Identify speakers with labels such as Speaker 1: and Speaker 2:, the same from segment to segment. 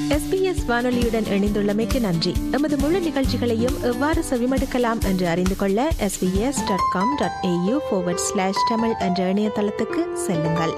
Speaker 1: SBS வானொலியுடன் இணைந்துள்ளமைக்கு நன்றி எமது முழு நிகழ்ச்சிகளையும் எவ்வாறு செவிமடுக்கலாம் என்று அறிந்து கொள்ள SBS dot com dot AU slash Tamil என்ற இணையதளத்துக்கு செல்லுங்கள்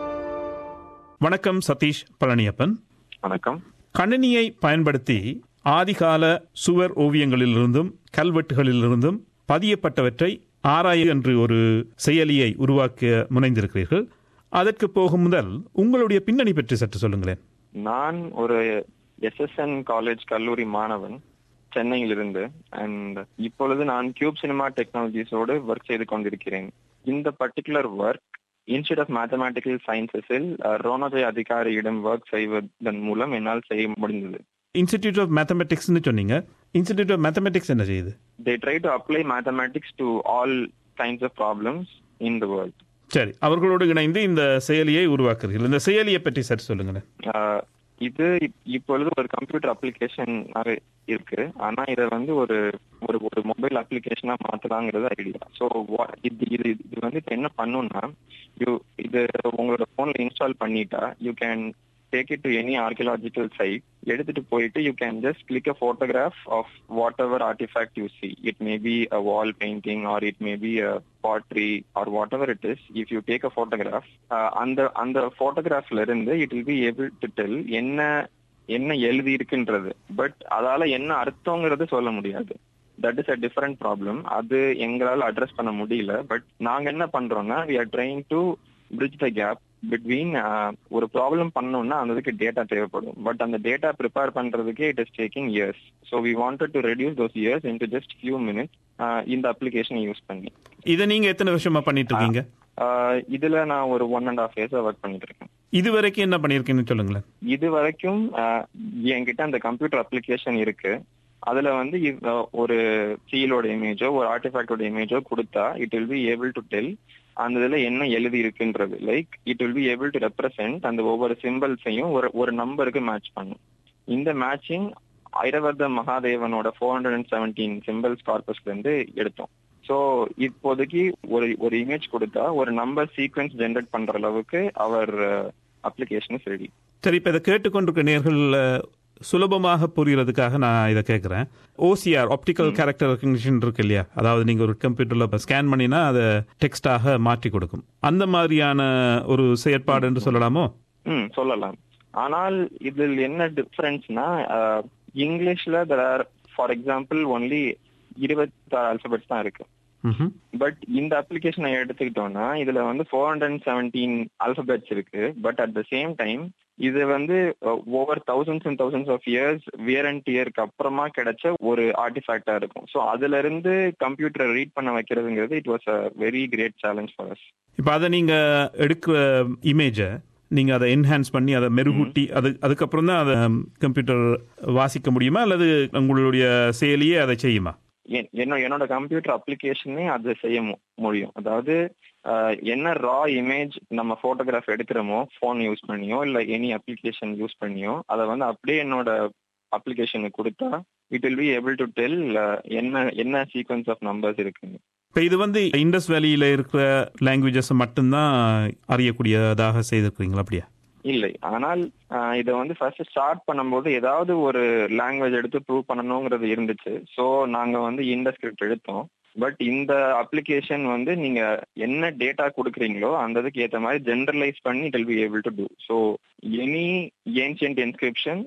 Speaker 2: வணக்கம் சதீஷ் பழனியப்பன்
Speaker 3: வணக்கம்
Speaker 2: கணினியை பயன்படுத்தி ஆதிகால சுவர் ஓவியங்களிலிருந்தும் கல்வெட்டுகளிலிருந்தும் பதியப்பட்டவற்றை ஆராய என்று ஒரு செயலியை உருவாக்க முனைந்திருக்கிறீர்கள் அதற்கு போகும் முதல் உங்களுடைய பின்னணி பற்றி சற்று சொல்லுங்களேன்
Speaker 3: நான் ஒரு எஸ்எஸ்என் காலேஜ் கல்லூரி மாணவன் சென்னையிலிருந்து அண்ட் இப்பொழுது நான் கியூப் சினிமா டெக்னாலஜிஸோடு ஒர்க் செய்து கொண்டிருக்கிறேன் இந்த particular work institute of mathematical சயின்சஸில் ரோனோஜய் அதிகாரியிடம் ஒர்க் செய்வதன் மூலம் என்னால் செய்ய முடிந்தது
Speaker 2: இன்ஸ்டிடியூட் ஆஃப் மேத்தமெட்டிக்ஸ்னு சொன்னீங்க இன்ஸ்டிடியூட் ஆஃப் மேத்தமெட்டிக்ஸ் என்ன செய்யுது
Speaker 3: they try to apply mathematics to all kinds of problems in the world
Speaker 2: சரி அவர்களோடு இணைந்து இந்த செயலியை உருவாக்குறீர்கள் இந்த செயலியை பற்றி சற்று சொல்லுங்களேன்
Speaker 3: ஆஹ் இது இப்- இப்பொழுது ஒரு கம்ப்யூட்டர் அப்ளிகேஷன் இருக்கு ஆனா இதை வந்து ஒரு ஒரு ஒரு மொபைல் அப்ளிகேஷனா மாத்தலாங்கிறது ஐடியா ஸோ இது இது இது வந்து இப்ப என்ன பண்ணும்னா யூ இது உங்களோட போன்ல இன்ஸ்டால் பண்ணிட்டா you can take it to any archaeological site எடுத்துட்டு போயிட்டு you can just click a photograph of whatever artefact you see it may be a wall painting or it may be a pottery or whatever it is if you take a photograph அந்த அந்த போட்டோகிராஃப்ல இருந்து it will be able to tell என்ன என்ன எழுதி இருக்குன்றது but அதால என்ன அர்த்தங்கிறது சொல்ல முடியாது that is a different problem அது எங்களால அட்ரஸ் பண்ண முடியல பட் நாங்க என்ன பண்றோம்னா we are trying to bridge the gap between ஒரு ப்ராப்ளம் பண்ணோம்னா அதுக்கு டேட்டா தேவைப்படும் பட் அந்த டேட்டா ப்ரிப்பேர் பண்றதுக்கே it is taking years so we wanted to reduce those years in just few minutes இந்த அப்ளிகேஷனை யூஸ் பண்ணி
Speaker 2: இதை நீங்க எத்தனை வருஷமா பண்ணிட்டு இருக்கீங்க
Speaker 3: ஆஹ் இதுல நான் ஒரு ஒன் அண்ட் ஹாஃப் இயர்ஸா ஒர்க் பண்ணிட்டு இருக்கேன்
Speaker 2: இது வரைக்கும் என்ன பண்ணியிருக்கீங்கன்னு சொல்லுங்களேன்
Speaker 3: இது வரைக்கும் ஆஹ், என்கிட்ட அந்த கம்ப்யூட்டர் அப்ளிகேஷன் இருக்கு அதுல வந்து இவ்- ஆஹ், ஒரு சீலோட இமேஜோ ஒரு ஆர்டிஃபேக்டோட இமேஜோ கொடுத்தா it will be able to tell அந்த இதுல என்ன எழுதி இருக்குன்றது like it will be able to represent அந்த ஒவ்வொரு சிம்பிள்ஸையும் ஒரு ஒரு நம்பருக்கு மேட்ச் பண்ணும் இந்த மேட்சிங் ஐரவர்த மகாதேவனோட four hundred and seventeen symbols கார்பஸ்ல இருந்து எடுத்தோம் ஸோ இப்போதைக்கு ஒரு ஒரு இமேஜ் கொடுத்தா ஒரு நம்பர் சீக்வன்ஸ் ஜென்ரேட் பண்ற அளவுக்கு அவர் அப்ளிகேஷன் ரெடி
Speaker 2: சரி இப்போ இதை கேட்டுக்கொண்டிருக்க நேர்கள் அஹ், சுலபமாக புரியறதுக்காக நான் இதை கேட்குறேன் ஓசிஆர் ஆப்டிக்கல் கேரக்டர் ரெக்கக்னிஷன் இருக்கு இல்லையா அதாவது நீங்கள் ஒரு கம்ப்யூட்டரில் ஸ்கேன் பண்ணினா அதை டெக்ஸ்டாக மாற்றி கொடுக்கும் அந்த மாதிரியான ஒரு செயற்பாடு என்று சொல்லலாமோ
Speaker 3: ம் சொல்லலாம் ஆனால் இதில் என்ன டிஃபரன்ஸ்னா இங்கிலீஷ்ல there are for example only இருபத்தாறு ஆல்பபெட்ஸ் தான் இருக்கு
Speaker 2: ம்ஹும்.
Speaker 3: பட் இந்த அப்ளிகேஷனை எடுத்துக்கிட்டோம்னா இதுல வந்து four hundred and seventeen alphabets இருக்கு but at the same time இது வந்து over thousands and thousands of years wear and இயருக்கு அப்புறமா கிடைச்ச ஒரு ஆர்டிஃபேக்டா இருக்கும் ஸோ அதுல இருந்து கம்ப்யூட்டரை ரீட் பண்ண வைக்கிறதுங்கிறது it was a very great challenge for us
Speaker 2: இப்போ அதை நீங்கள் எடுக்கிற இமேஜை நீங்கள் அதை என்ஹான்ஸ் பண்ணி அதை மெருகூட்டி அது அதுக்கப்புறம் தான் அதை கம்ப்யூட்டர் வாசிக்க முடியுமா அல்லது உங்களுடைய செயலியே அதை செய்யுமா
Speaker 3: என்- என்னோட என்னோட கம்ப்யூட்டர் அப்ளிகேஷனே அதை செய்ய மு- முடியும் அதாவது ஆஹ், என்ன ரா இமேஜ் நம்ம போட்டோகிராஃப் எடுக்கிறோமோ ஃபோன் யூஸ் பண்ணியோ இல்ல எனி அப்ளிகேஷன் யூஸ் பண்ணியோ அதை வந்து அப்படியே என்னோட அப்ளிகேஷனுக்கு கொடுத்தா it will be able to tell என்ன என்ன சீக்வன்ஸ் ஆஃப் நம்பர்ஸ் இருக்குங்க
Speaker 2: இப்போ இது வந்து இண்டஸ் வேலியில் இருக்கிற லாங்குவேஜஸ் மட்டும்தான் அறியக்கூடியதாக செய்திருக்கிறீங்களா அப்படியா
Speaker 3: இல்லை ஆனால் ஆஹ், இதை வந்து ஃபர்ஸ்ட் ஸ்டார்ட் பண்ணும்போது ஏதாவது ஒரு லாங்குவேஜ் எடுத்து ப்ரூவ் பண்ணணுங்கிறது இருந்துச்சு ஸோ நாங்க வந்து இண்டஸ்கிரிப்ட் எடுத்தோம் பட் இந்த அப்ளிகேஷன் வந்து நீங்க என்ன டேட்டா கொடுக்குறீங்களோ அந்த இதுக்கு ஏற்ற மாதிரி ஜென்ரலைஸ் பண்ணி it will be able to do so any ancient inscription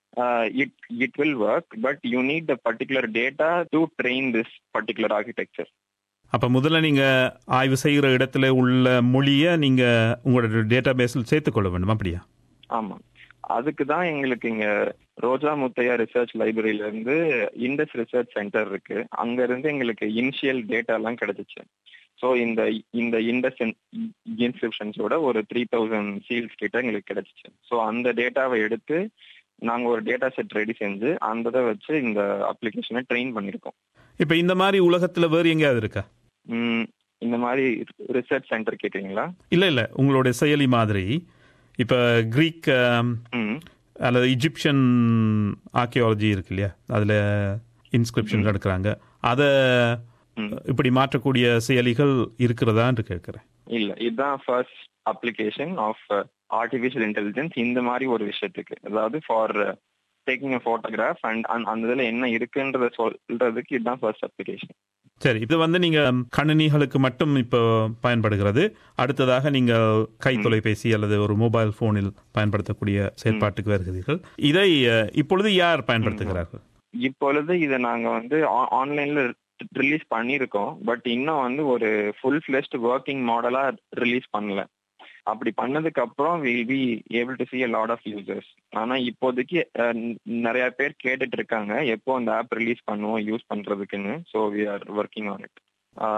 Speaker 3: it it will work but you need the particular data to train this particular architecture
Speaker 2: அப்போ முதல்ல நீங்கள் ஆய்வு செய்கிற இடத்துல உள்ள மொழியை நீங்கள் உங்களோட டேட்டா பேஸில் சேர்த்துக்கொள்ள வேண்டும் அப்படியா
Speaker 3: ஆமா அதுக்கு தான் எங்களுக்கு இங்க ரோஜா முத்தையா ரிசர்ச் லைப்ரரியில இருந்து இண்டஸ் ரிசர்ச் சென்டர் இருக்கு அங்க இருந்து எங்களுக்கு இனிஷியல் டேட்டா எல்லாம் கிடைச்சிச்சு ஸோ இந்த இந்த இண்டஸ் இன்ஸ்கிரிப்ஷன்ஸோட ஒரு த்ரீ தௌசண்ட் சீல்ஸ் கிட்ட எங்களுக்கு கிடைச்சிச்சு ஸோ அந்த டேட்டாவை எடுத்து நாங்க ஒரு டேட்டா செட் ரெடி செஞ்சு அந்த இதை வச்சு இந்த அப்ளிகேஷனை ட்ரெயின் பண்ணியிருக்கோம்
Speaker 2: இப்போ இந்த மாதிரி உலகத்தில் வேறு எங்கேயாவது இருக்கா
Speaker 3: உம், இந்த மாதிரி ரிசர்ச் சென்டர் கேக்குறீங்களா
Speaker 2: இல்லை இல்லை உங்களுடைய செயலி மாதிரி இப்போ கிரீக் ஆம்,
Speaker 3: ம்
Speaker 2: அல்லது இஜிப்சியன் ஆர்கியாலஜி இருக்கு இல்லையா அதில் இன்ஸ்கிரிப்ஷன் எடுக்கிறாங்க அதை
Speaker 3: ம்.
Speaker 2: இப்படி மாற்றக்கூடிய செயலிகள் இருக்கிறதான்னு கேட்குறேன்
Speaker 3: இல்ல இதுதான் first application of artificial intelligence இந்த மாதிரி ஒரு விஷயத்துக்கு அதாவது for taking a photograph and அந்த இதுல என்ன இருக்குன்றத சொல்றதுக்கு இதுதான் ஃபர்ஸ்ட் அப்ளிகேஷன்
Speaker 2: சரி இது வந்து நீங்க கணினிகளுக்கு மட்டும் இப்போ பயன்படுகிறது அடுத்ததாக நீங்க கை தொலைபேசி அல்லது ஒரு மொபைல் போனில் பயன்படுத்தக்கூடிய செயற்பாட்டுக்கு வருகிறீர்கள் இதை அஹ், இப்பொழுது யார் பயன்படுத்துகிறார்கள்
Speaker 3: இப்பொழுது இதை நாங்க வந்து ஆன்லைன்ல ரிலீஸ் பண்ணியிருக்கோம் பட் இன்னும் வந்து ஒரு ஃபுல் ஃபிளெஸ்ட் ஒர்க்கிங் மாடலா ரிலீஸ் பண்ணல அப்படி பண்ணதுக்கு அப்புறம் will be able to see a lot of users ஆனா இப்போதைக்கு அஹ், நிறைய பேர் கேட்டுட்டு இருக்காங்க எப்போ அந்த ஆப் ரிலீஸ் பண்ணுவோம் யூஸ் பண்றதுக்குன்னு so we are working on it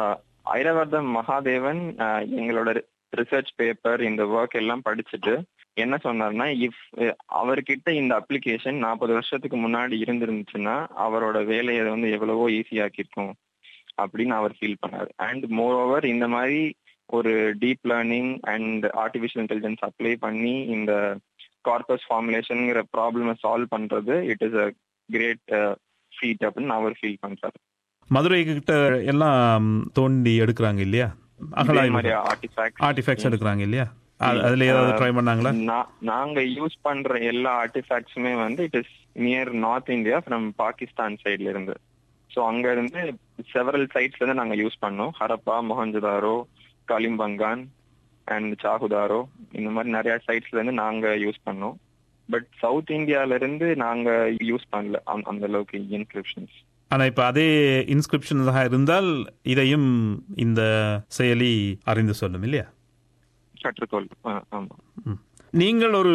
Speaker 3: Iravatham Mahadevan அஹ், எங்களோட ரிசர்ச் பேப்பர் இந்த ஒர்க் எல்லாம் படிச்சுட்டு என்ன சொன்னார்னா இஃப் அவர்கிட்ட இந்த அப்ளிகேஷன் நாற்பது வருஷத்துக்கு முன்னாடி இருந்திருந்துச்சுன்னா அவரோட வேலையை வந்து எவ்வளவோ ஈஸியாக்கிருக்கும் அப்படின்னு அவர் ஃபீல் பண்ணார் அண்ட் மோர் ஓவர் இந்த மாதிரி ஒரு deep learning and artificial intelligence apply பண்ணி இந்த கார்பஸ் ஃபார்முலேஷனுங்கிற ப்ராப்ளமை சால்வ் பண்றது it is a great feat அப்படின்னு அவர் ஃபீல் பண்றாரு
Speaker 2: மதுரை கிட்ட எல்லாம் தோண்டி எடுக்கிறாங்க இல்லையா
Speaker 3: இதே மாதிரி
Speaker 2: அகலாய்வு
Speaker 3: ஆர்டிஃபேக்ட்
Speaker 2: ஆர்டிஃபேக்ட்ஸ் எடுக்கிறாங்க இல்லையா அது- அதுல ஏதாவது ட்ரை பண்ணாங்களா
Speaker 3: நாங்க யூஸ் பண்ற எல்லா ஆர்டிஃபேக்ட்ஸுமே வந்து it is near north India from Pakistan சைட்ல இருந்து ஸோ அங்க இருந்து செவரல் சைட்ஸ்ல இருந்து நாங்க யூஸ் பண்ணோம் ஹரப்பா மொஹஞ்சதாரோ காலிம்பங்கான் அண்ட் சாகுதாரோ இந்த மாதிரி நிறைய சைட்ஸ்ல இருந்து நாங்க யூஸ் பண்ணோம் பட் சவுத் இந்தியால இருந்து நாங்க யூஸ் பண்ணல அந்த- அந்த அளவுக்கு இன்கிரிப்ஷன்ஸ்
Speaker 2: ஆனா இப்ப அதே இன்ஸ்கிரிப்ஷன் இருந்தால் இதையும் இந்த செயலி அறிந்து சொல்லும் இல்லையா
Speaker 3: கற்றுக்கொள் ஆ, ஆமா
Speaker 2: ம். நீங்கள் ஒரு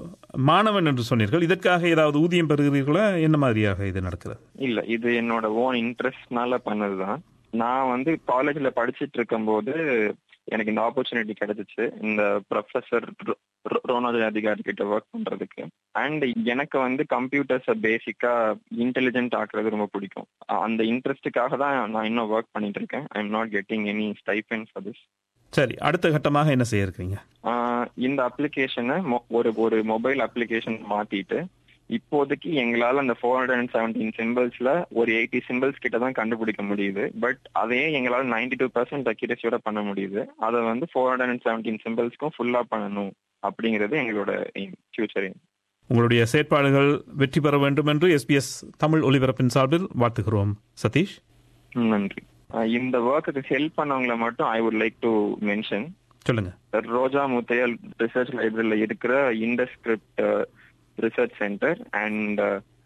Speaker 2: மாணவன் என்று சொன்னீர்கள் இதற்காக ஏதாவது ஊதியம் பெறுகிறீர்களா என்ன மாதிரியாக இது நடக்கிறது
Speaker 3: இல்ல இது என்னோட ஓன் இன்ட்ரெஸ்ட்னால பண்ணதுதான் நான் வந்து காலேஜ்ல படிச்சிட்டு இருக்கும்போது எனக்கு இந்த ஆப்பர்ச்சுனிட்டி கிடைச்சிச்சு இந்த ப்ரொஃபசர் ரோனாஜன் அதிகாரி கிட்ட ஒர்க் பண்றதுக்கு அண்ட் எனக்கு வந்து கம்ப்யூட்டர்ஸை பேசிக்கா இன்டெலிஜென்ட் ஆக்குறது ரொம்ப பிடிக்கும் அ- அந்த இன்ட்ரெஸ்ட்டுக்காக தான் நான் இன்னும் ஒர்க் பண்ணிட்டு இருக்கேன் I am not getting any stipend for this
Speaker 2: சரி அடுத்த கட்டமாக என்ன செய்ய இருக்கிறீங்க
Speaker 3: ஆஹ் இந்த அப்ளிகேஷனை ஒரு ஒரு மொபைல் அப்ளிகேஷன் மாத்திட்டு இப்போதைக்கு எங்களால அந்த ஃபோர் ஹண்ட்ரட் அண்ட் செவன்டீன் சிம்பிள்ஸ்ல ஒரு எயிட்டி சிம்பிள்ஸ் கிட்ட தான் கண்டுபிடிக்க முடியுது பட் அதையே எங்களால நைன்டி டூ பர்சன்ட் அக்யூரஸியோட பண்ண முடியுது அதை வந்து ஃபோர் ஹண்ட்ரட் அண்ட் செவன்டீன் சிம்பிள்ஸ்க்கும் ஃபுல்லா பண்ணணும் அப்படிங்கிறது எங்களோட ஃபியூச்சர்
Speaker 2: உங்களுடைய செயற்பாடுகள் வெற்றி பெற வேண்டும் என்று எஸ்பிஎஸ் தமிழ் ஒலிபரப்பின் சார்பில் வாழ்த்துகிறோம் சதீஷ்
Speaker 3: நன்றி ஆஹ் இந்த ஒர்க்குக்கு ஹெல்ப் பண்ணவங்களை மட்டும் I would like to mention
Speaker 2: சொல்லுங்க
Speaker 3: ரோஜா முத்தையல் ரிசர்ச் லைப்ரரியில் இருக்கிற Indus script research centre and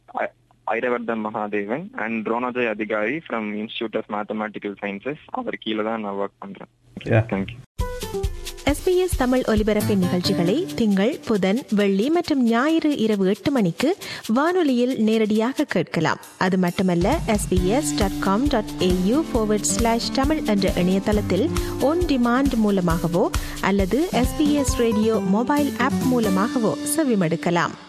Speaker 3: Iravatham Mahadevan and Ronojoy Adhikari from institute of mathematical sciences அவர் கீழே தான் நான் ஒர்க் பண்றேன்
Speaker 2: Yeah.
Speaker 3: தேங்க்யூ
Speaker 1: எஸ்பிஎஸ் தமிழ் ஒலிபரப்பின் நிகழ்ச்சிகளை திங்கள் புதன் வெள்ளி மற்றும் ஞாயிறு இரவு எட்டு மணிக்கு வானொலியில் நேரடியாக கேட்கலாம் அது மட்டுமல்ல SBS dot com dot AU slash Tamil என்ற இணையதளத்தில் ஒன் டிமாண்ட் மூலமாகவோ அல்லது எஸ்பிஎஸ் ரேடியோ மொபைல் ஆப் மூலமாகவோ செவிமடுக்கலாம்